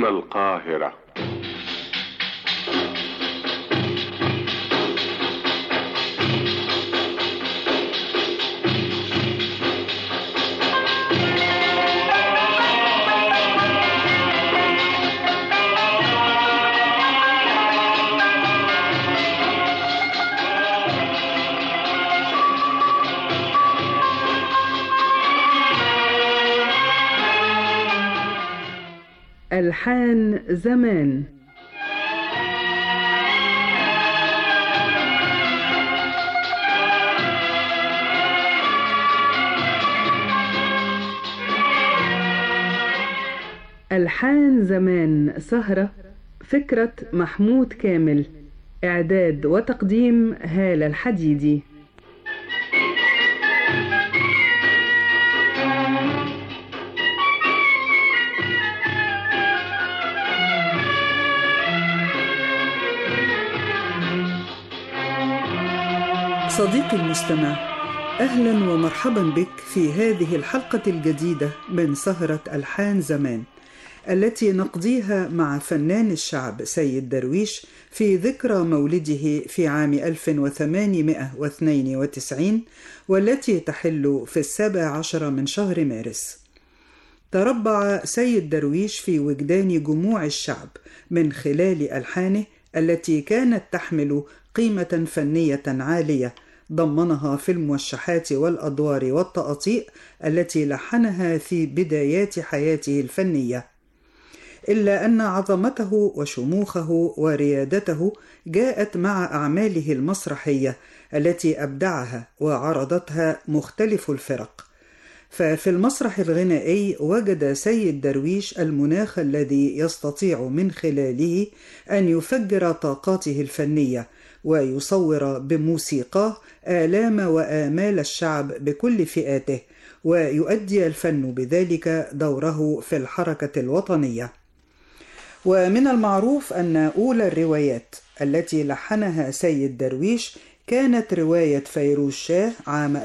هنا القاهرة ألحان زمان ألحان زمان سهرة فكرة محمود كامل إعداد وتقديم هالة الحديدي صديقي المستمع اهلا ومرحبا بك في هذه الحلقه الجديده من سهره الحان زمان التي نقضيها مع فنان الشعب سيد درويش في ذكرى مولده في عام 1892 والتي تحل في السابع عشر من شهر مارس تربع سيد درويش في وجدان جموع الشعب من خلال ألحانه التي كانت تحمل قيمة فنية عالية ضمنها في الموشحات والأدوار والتأطيء التي لحنها في بدايات حياته الفنية إلا أن عظمته وشموخه وريادته جاءت مع أعماله المسرحية التي أبدعها وعرضتها مختلف الفرق ففي المسرح الغنائي وجد سيد درويش المناخ الذي يستطيع من خلاله أن يفجر طاقاته الفنية ويصور بموسيقاه آلام وآمال الشعب بكل فئاته ويؤدي الفن بذلك دوره في الحركة الوطنية ومن المعروف أن أولى الروايات التي لحنها سيد درويش كانت رواية فيروز شاه عام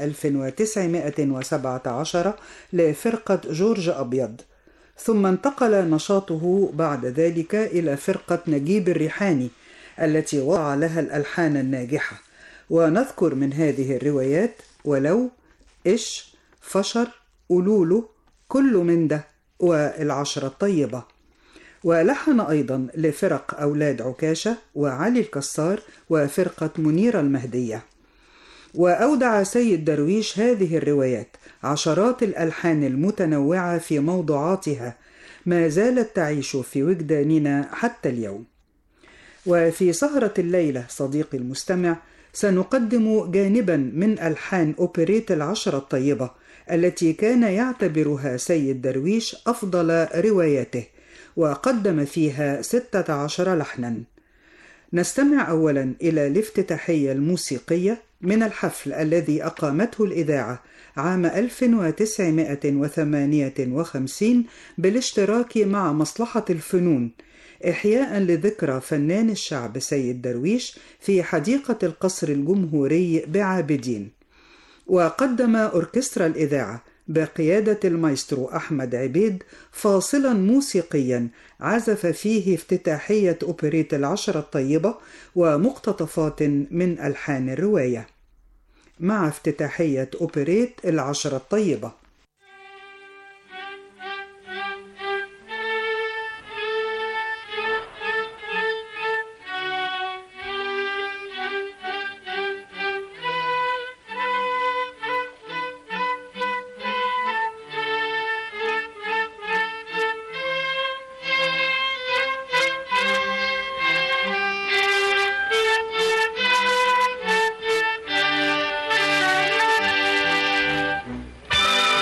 1917 لفرقة جورج أبيض ثم انتقل نشاطه بعد ذلك إلى فرقة نجيب الريحاني التي وضع لها الألحان الناجحة ونذكر من هذه الروايات ولو إش فشر أولولو كل من ده والعشرة الطيبة ولحن أيضا لفرق أولاد عكاشة وعلي الكسار وفرقة منيرة المهدية وأودع سيد درويش هذه الروايات عشرات الألحان المتنوعة في موضوعاتها ما زالت تعيش في وجداننا حتى اليوم وفي سهرة الليلة صديقي المستمع سنقدم جانبا من ألحان أوبريت العشرة الطيبة التي كان يعتبرها سيد درويش أفضل رواياته وقدم فيها ستة عشر لحنا نستمع أولا إلى الافتتاحية الموسيقية من الحفل الذي أقامته الإذاعة عام 1958 بالاشتراك مع مصلحة الفنون إحياء لذكرى فنان الشعب سيد درويش في حديقة القصر الجمهوري بعابدين وقدم أوركسترا الإذاعة بقيادة المايسترو أحمد عبيد فاصلا موسيقيا عزف فيه افتتاحية أوبريت العشرة الطيبة ومقتطفات من ألحان الرواية مع افتتاحية أوبريت العشرة الطيبة Thank you.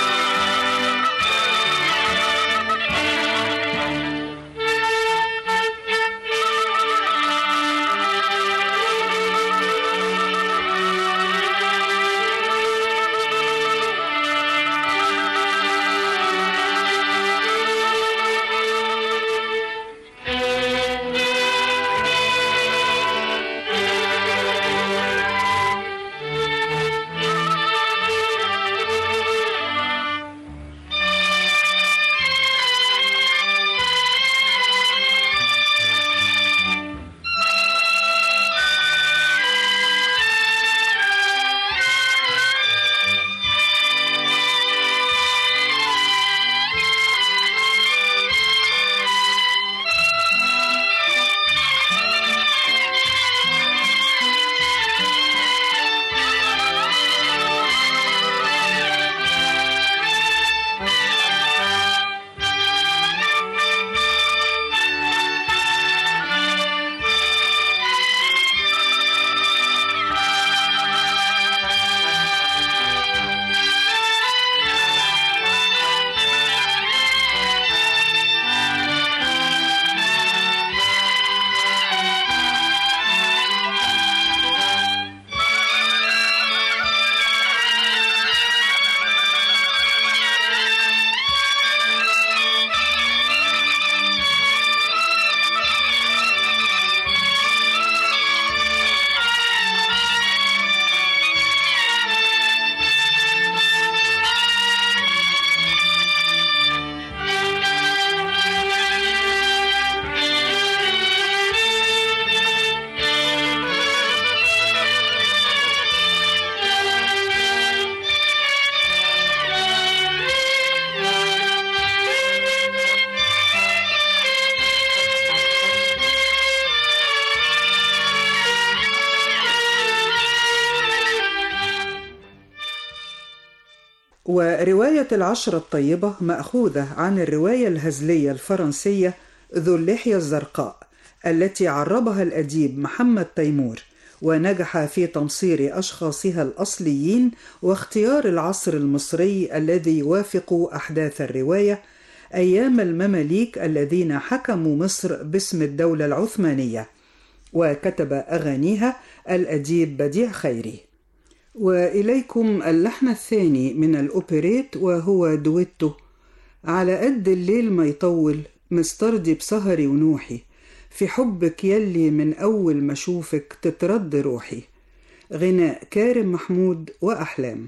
ورواية العشرة الطيبة مأخوذة عن الرواية الهزلية الفرنسية ذو اللحية الزرقاء التي عربها الأديب محمد تيمور ونجح في تمصير أشخاصها الأصليين واختيار العصر المصري الذي يوافق أحداث الرواية أيام المماليك الذين حكموا مصر باسم الدولة العثمانية وكتب أغانيها الأديب بديع خيري وإليكم اللحن الثاني من الأوبريت وهو دويتو على قد الليل ما يطول مسترضي بسهري ونوحي في حبك يلي من أول ما أشوفك تترد روحي غناء كارم محمود وأحلام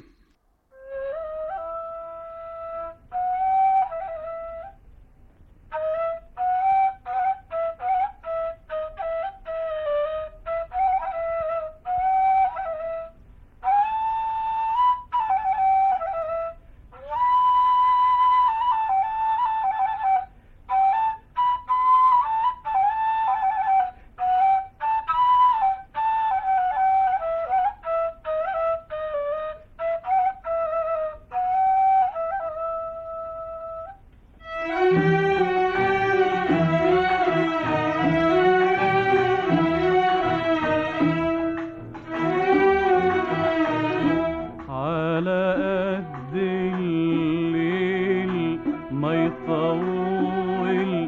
على قد الليل ما يطول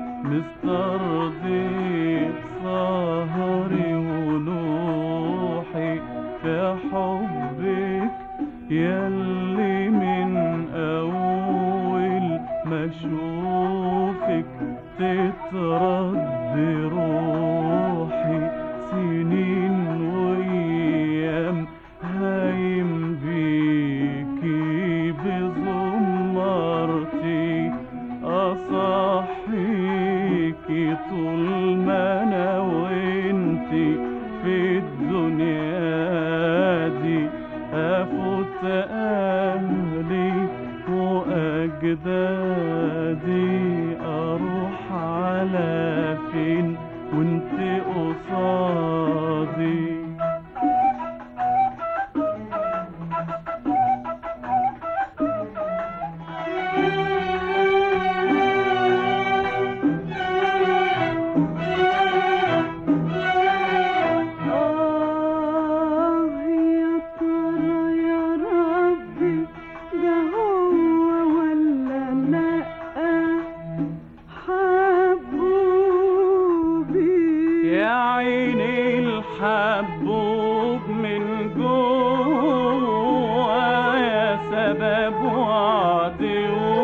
مسترضي سهري ونوحي في حبك يلي من أول ما أشوفك تترد روحي سنين وأيام هايم بيكي بزمرتي أصحيكي طول ما أنا وإنتي في الدنيا دي أفوت أهلي وأجدادي أروح على فين وانت قصادي آه يا ترى يا ربي ده هو ولا لأ حبوبي يا عيني الحبوب من جوا يا سبب وعدي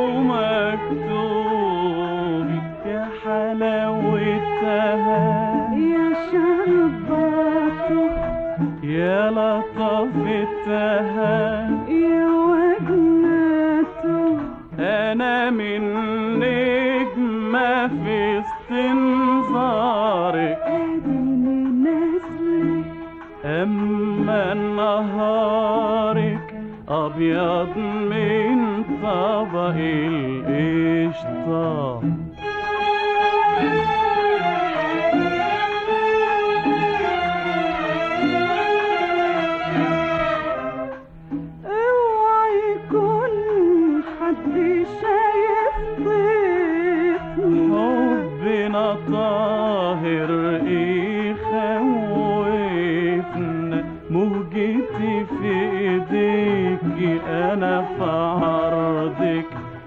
ومكتوبي يا حلاوتها يا شرباته يا لطفتها يا وجناته أنا من نجمة في استنظارك اديني نازله أما نهارك أبيض من طبق القشطة اوعى يكون حد شايف ضيفني حبنا طاهر يخوفنا موجتي في ايديكي انا في عرضك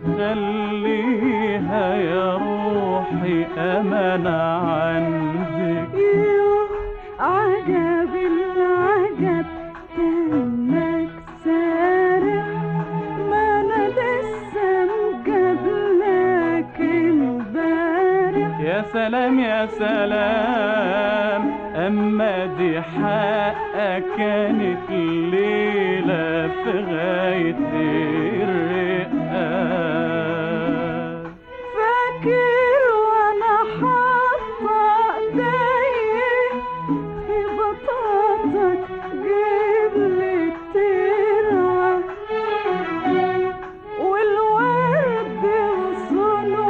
خليها يا روحي امانة عندك يوه عجب العجب كأنك سارح ما انا لسه مقابلك امبارح يا سلام يا سلام أما دي حقك كانت ليلة في غاية الرقة فاكر وانا حاطه ايدي في بطاطك جيب لي الترعه والورد وصونه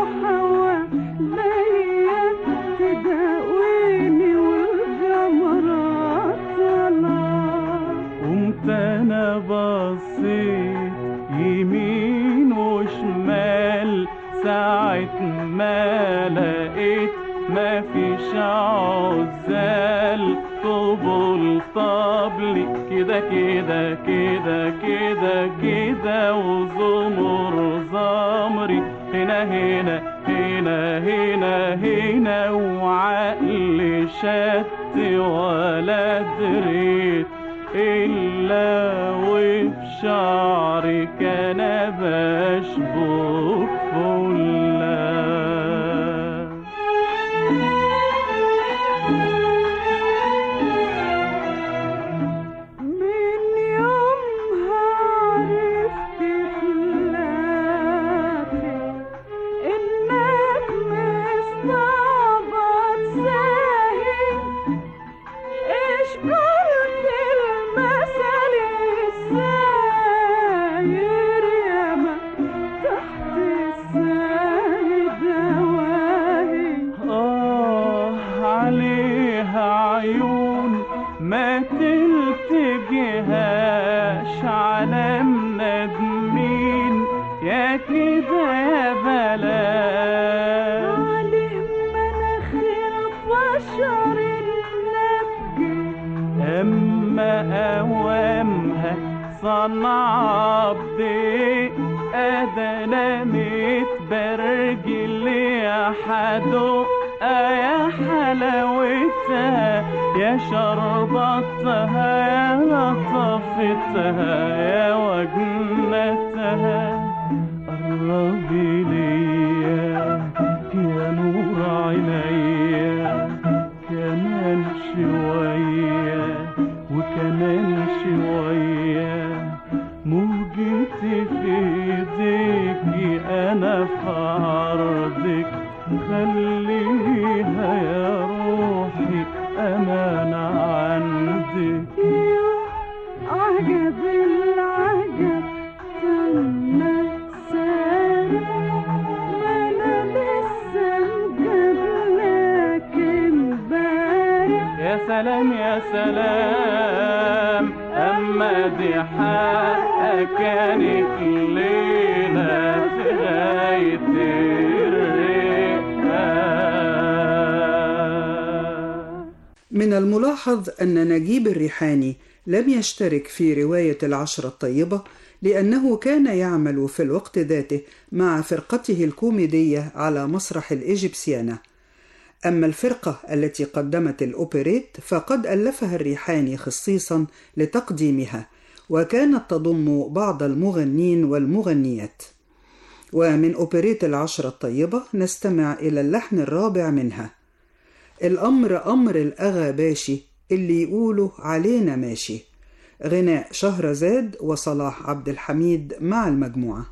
حواليا تداويني والجمرات طلعت قمت أنا بصيت يمين ما فيش عزال طبل طبلي كده كده كده كده كده وزمر زمري هنا هنا هنا هنا هنا وعقلي شت ولا دريت إلا وفي شعري كان بشبك فلا من يومها عرفت خلافي إنك مستعبط ساهي اشكرت المثل الساير ياما تحت السايد دواهي آه عليها عيون ما تلتجهاش على منادمين يا كده يا بلاش عليه مناخير بشر النبي أما أوامها صنع بديك أدنى متبرجل يا حدو يا حلاوتها يا شربتها يا لطفتها يا وجنتها قربي ليا يا نور عينيا كمان شوية وكمان شوية موجتي في ايديكي انا في عرضك خليها يا روحي امانة عندك يوه عجب العجب تم سارع ما انا لسه مقابلك امبارح يا سلام يا سلام أما دي حقك كانت ليلة في غاية الرئة من الملاحظ أن نجيب الريحاني لم يشترك في رواية العشرة الطيبة لأنه كان يعمل في الوقت ذاته مع فرقته الكوميدية على مسرح الإيجيبسيانا أما الفرقة التي قدمت الأوبريت فقد ألفها الريحاني خصيصا لتقديمها وكانت تضم بعض المغنين والمغنيات ومن أوبريت العشرة الطيبة نستمع إلى اللحن الرابع منها الأمر أمر الأغا باشي اللي يقولوا علينا ماشي غناء شهرزاد وصلاح عبد الحميد مع المجموعة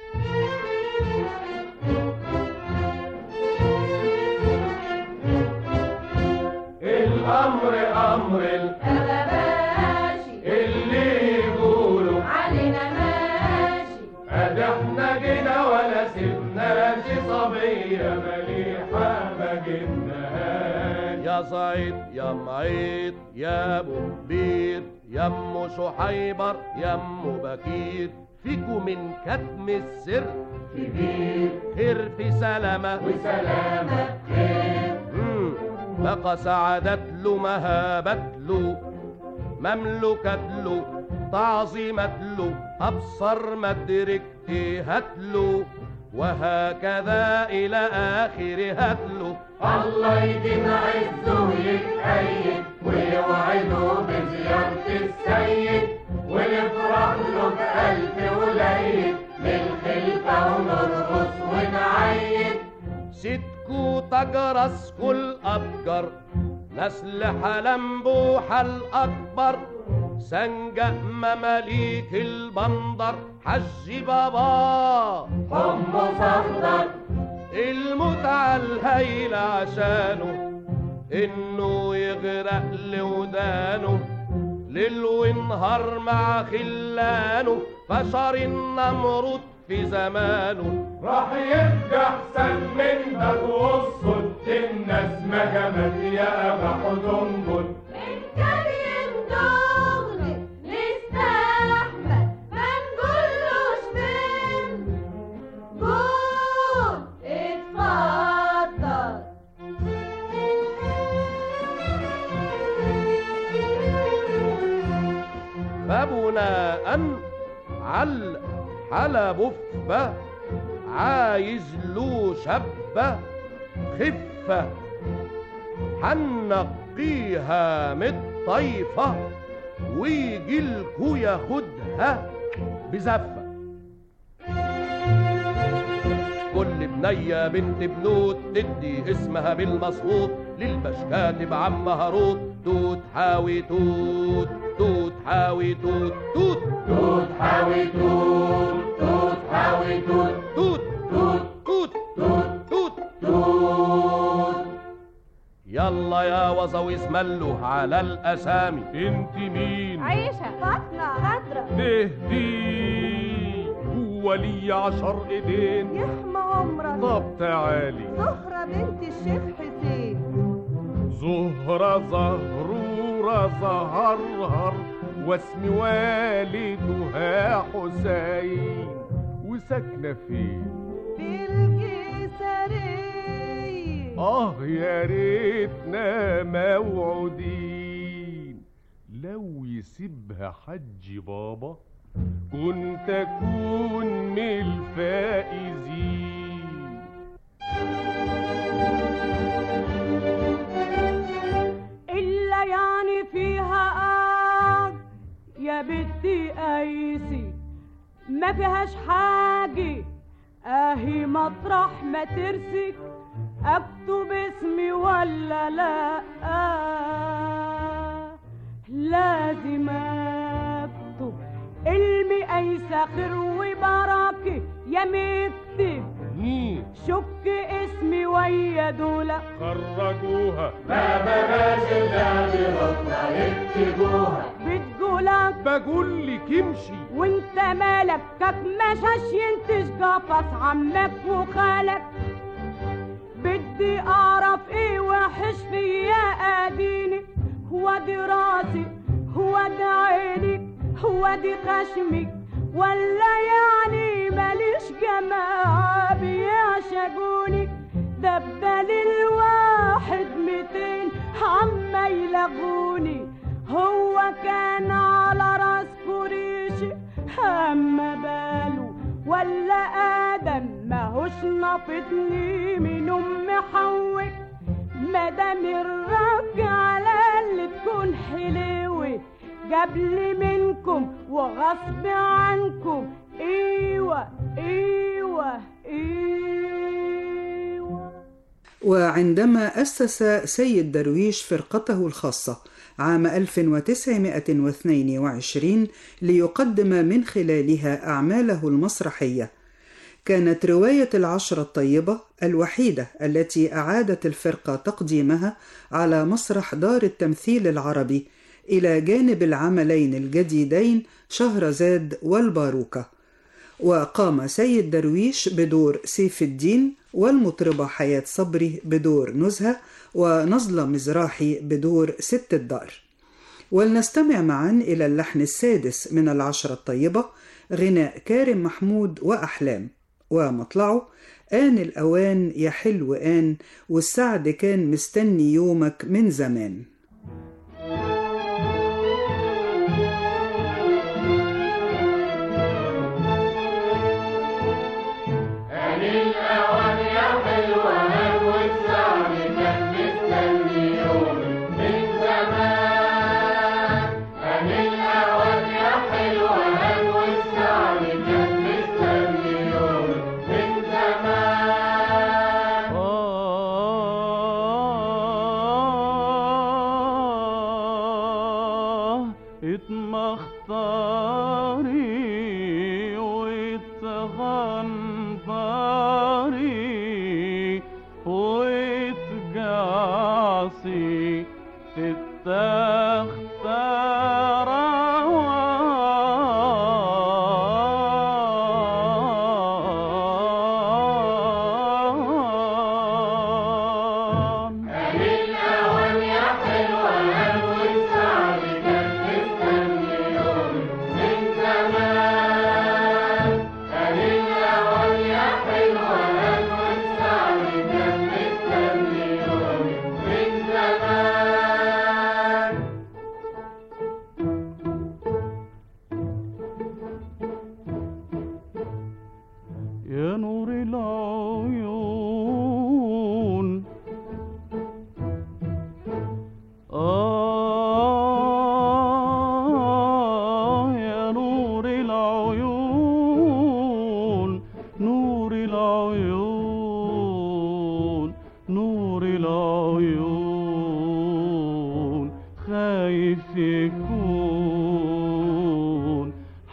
الأمر أمر ال- ماشي اللي يقولوا علينا ماشي أدي احنا جينا ولا سبناش صبية مليحة ما جبناهاش يا صعيد يا معيط يا ابو كبير يا ام شحيبر يا ام بكير فيكو من كتم السر كبير خير في سلامة وسلامة خير مم. بقى سعادت له مهابت له مملكت له تعظيمت له أبصر مدرك هات له وهكذا إلى آخر هات له الله يديم عزه ويتأيد ويوعده بزيارة السيد ونفرح له بألف وليد للخلفة ونرقص ونعيد ستكو تجرس كل أبجر نسل حلمبوح الأكبر سنجأ مماليك البندر حج بابا حمص أخضر المتعة الهايلة عشانه إنه يغرق لودانه ليل ونهار مع خلانه فشر النمرود في زمانه راح يبقى احسن من ده توصل الناس ما جمت يا ابا حدنبل من كان يندغني نستحمل ما نقولوش فين قول اتفضل فبناء عل حلب فة عايز له شبة خفة حنقيها من الطيفة ويجيلكو ياخدها بزفة كل بنية بنت بنوت تدي اسمها بالمصروف للبشكاتب عم هاروت توت حاوي توت توت حاوي توت توت توت حاوي توت توت حاوي توت توت توت توت توت توت توت يلا يا وزوي اسمله على الاسامي انت مين عيشة فاطمة خضرة تهدي هو لي عشر ايدين يحمى عمرك طب تعالي زهرة بنت الشيخ حسين زهرة زهرورة زهرهر واسم والدها حسين وساكنة فين في الجسرية آه يا ريتنا موعودين لو يسيبها حج بابا كنت أكون من الفائزين إلا يعني فيها آه يا بنتي قيسي ما فيهاش حاجة اهي مطرح ما ترسك اكتب اسمي ولا لا آه لازم اكتب علمي ايسى خير وبركة يا مكتب مين شك اسمي ويا دولة خرجوها ما بلاش اللعب ربنا يكتبوها بتقولك بقول لك امشي وانت مالك كك مشاش ينتج قفص عمك وخالك بدي اعرف ايه وحش فيا اديني هو دي راسي هو دي عيني هو دي خشمي ولا يعني ماليش جماعة بيعشقوني ده بدل الواحد ميتين عما يلغوني هو كان على راس كوريشي اما باله ولا ادم ماهوش نافضني من ام حواء مادام الرك على اللي تكون حلوة قبل منكم وغصب عنكم ايوه ايوه ايوه وعندما أسس سيد درويش فرقته الخاصة عام 1922 ليقدم من خلالها أعماله المسرحية كانت رواية العشرة الطيبة الوحيدة التي أعادت الفرقة تقديمها على مسرح دار التمثيل العربي إلى جانب العملين الجديدين شهرزاد والباروكة وقام سيد درويش بدور سيف الدين والمطربة حياة صبري بدور نزهة ونظلة مزراحي بدور ست الدار ولنستمع معا إلى اللحن السادس من العشرة الطيبة غناء كارم محمود وأحلام ومطلعه آن الأوان يا حلو آن والسعد كان مستني يومك من زمان آن الأوان يا حلوان والسعد كان مستني يومي من زمان آن الأوان يا حلوان والسعد كان مستني يومي من زمان آه اتمختاري واتغنباري واتقاسي تتختار آن الأوان يا حلوان والسعد كان مستني يومي نور العيون خايف يكون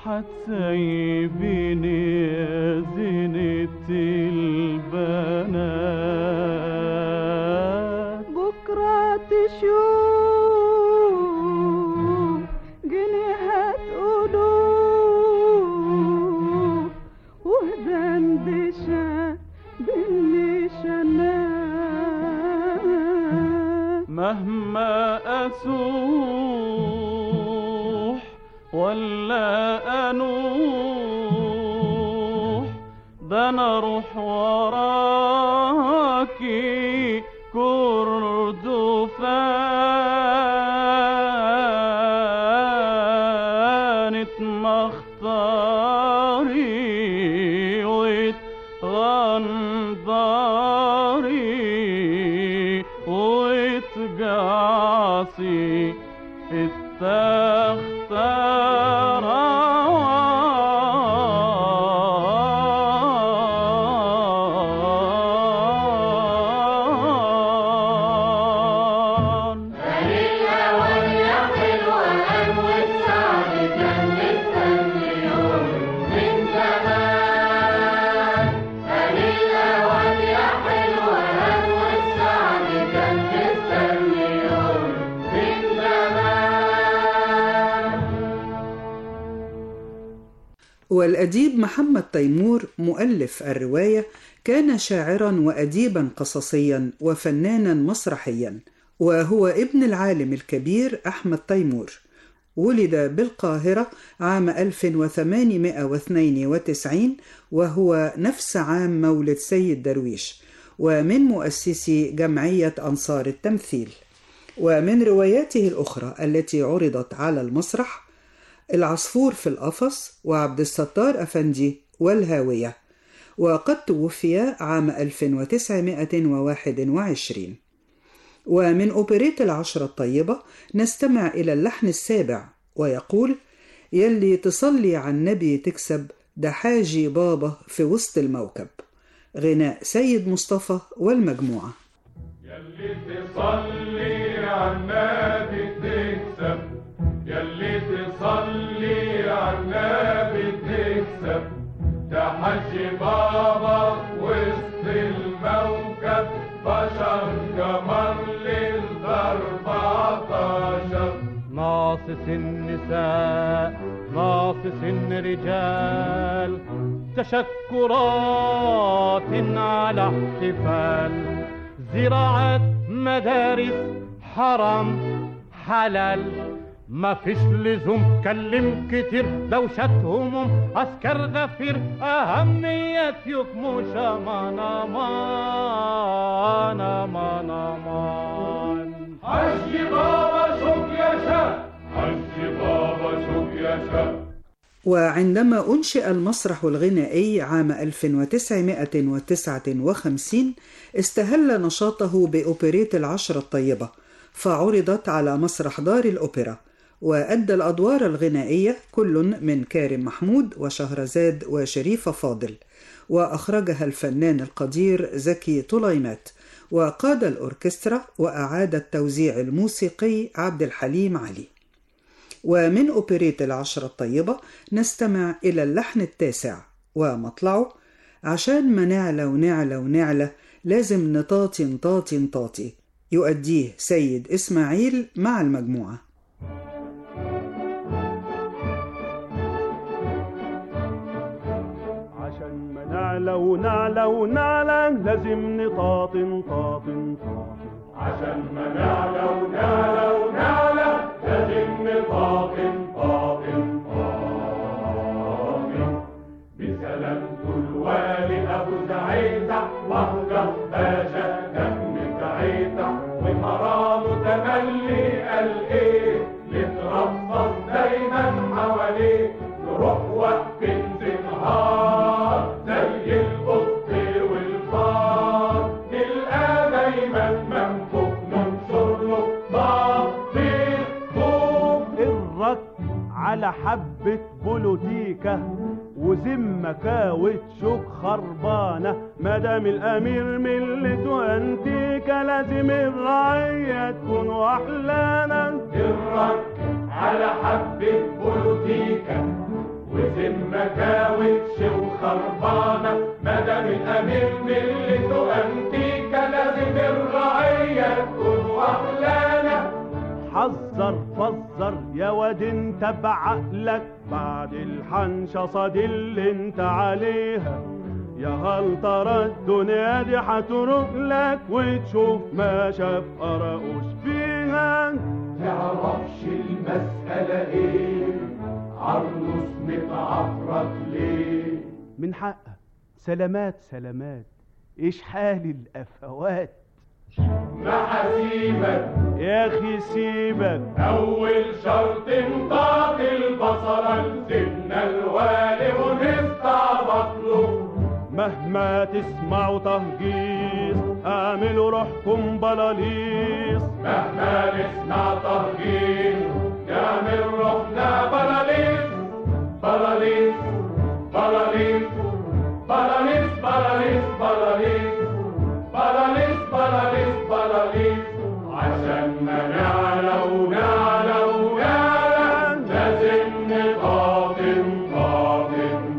حتسيبني يا زينة البنات بكرة تشوف جنيهات قلوب وهدان دشا بالنشانات مهما أسوح ولا أنوح ده أنا أروح وراكي كردفان مختاري وتغندري وتقعصي في التخت روان والأديب محمد تيمور مؤلف الرواية كان شاعرا وأديبا قصصيا وفنانا مسرحيا وهو ابن العالم الكبير أحمد تيمور ولد بالقاهرة عام 1892 وهو نفس عام مولد سيد درويش ومن مؤسسي جمعية أنصار التمثيل ومن رواياته الأخرى التي عرضت على المسرح العصفور في القفص وعبد الستار أفندي والهاوية وقد توفي عام 1921 ومن أوبريت العشرة الطيبة نستمع إلى اللحن السابع ويقول يلي تصلي على النبي تكسب ده حاجي بابا في وسط الموكب غناء سيد مصطفى والمجموعة يلي تصلي على النبي تكسب يلي تصلي على النبي تكسب ده حج بابا وسط الموكب بشر قمر للضرب عطاشر ناصص النساء ناصص الرجال تشكرات على احتفال زراعة مدارس حرام حلال ما فيش لزوم كلم كتير دوشة هموم عسكر غفير أهمية يكموش أمان أمان أمان أمان حج بابا شوف يا شاب حج بابا شوف يا شاب وعندما أنشئ المسرح الغنائي عام 1959 استهل نشاطه بأوبريت العشرة الطيبة فعرضت على مسرح دار الأوبرا وأدى الأدوار الغنائية كل من كارم محمود وشهرزاد وشريفة فاضل وأخرجها الفنان القدير زكي طليمات وقاد الأوركسترا وأعاد التوزيع الموسيقي عبد الحليم علي ومن أوبريت العشرة الطيبة نستمع إلى اللحن التاسع ومطلعه عشان ما نعلى ونعلى ونعلى لازم نطاطي نطاطي نطاطي يؤديه سيد إسماعيل مع المجموعة عشان ما نعلى ونعلى ونعلى لازم نطاطي نطاطي نطاطي عشان ما نعلى ونعلى ونعلى لازم نطاطن طاطن طاطن بسلامته الوالي ابو زعيزع بهجة باشا دم سعيدة وحرامه تملي قال ايه يترصص دايما حواليه نروح وقت نهار زي القط والفار نلقى دايما منفوخ ننشر له بطيخ الرك على حبة بولوتيكا وذمك وتشوك خربانة مدام الأمير ملته أنتيكا لازم الرعية تكون وحلانة الرك على حبة بوليتيكا وذمك وتش وخربانة مدام الأمير ملته أنتيكا لازم الرعية تكون وحلانة حذر فزر يا واد انت بعقلك بعد الحنشصة دي اللي انت عليها يا هل ترى الدنيا دي هتروق لك وتشوف ما شاف قرقوش فيها تعرفش المسألة ايه عروس متعفرت ليه من حقك سلامات سلامات ايش حال الافوات ما هسيبك يا اخي سيبك أول شرط انطاق البصرة لسيدنا الوالي ونستعبط له مهما تسمعوا تهجيص اعملوا روحكم بلاليص مهما نسمع تهجير نعمل روحنا بلاليس بلاليس بلاليس بلاليس بلاليس بلاليس بلاليس بلاليس بلاليس عشان ما نعلى ونعلى ونعلى لازم نقاطم قاطم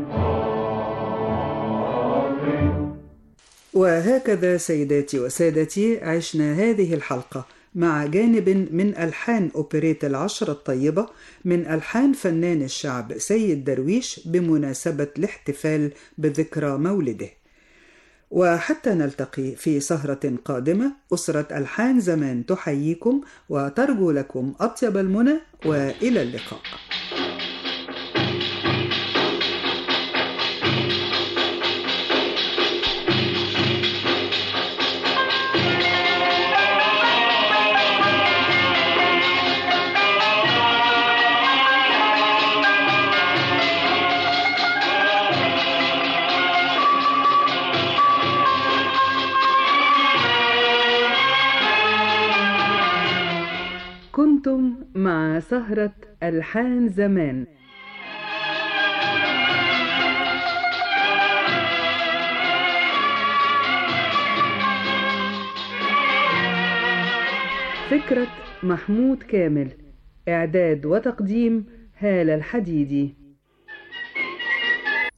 قاطم وهكذا سيداتي وسادتي عشنا هذه الحلقة مع جانب من ألحان أوبريت العشرة الطيبة من ألحان فنان الشعب سيد درويش بمناسبة الاحتفال بذكرى مولده وحتى نلتقي في سهرة قادمة أسرة ألحان زمان تحييكم وترجو لكم أطيب المنى وإلى اللقاء كنتم مع سهرة ألحان زمان فكرة محمود كامل إعداد وتقديم هالة الحديدي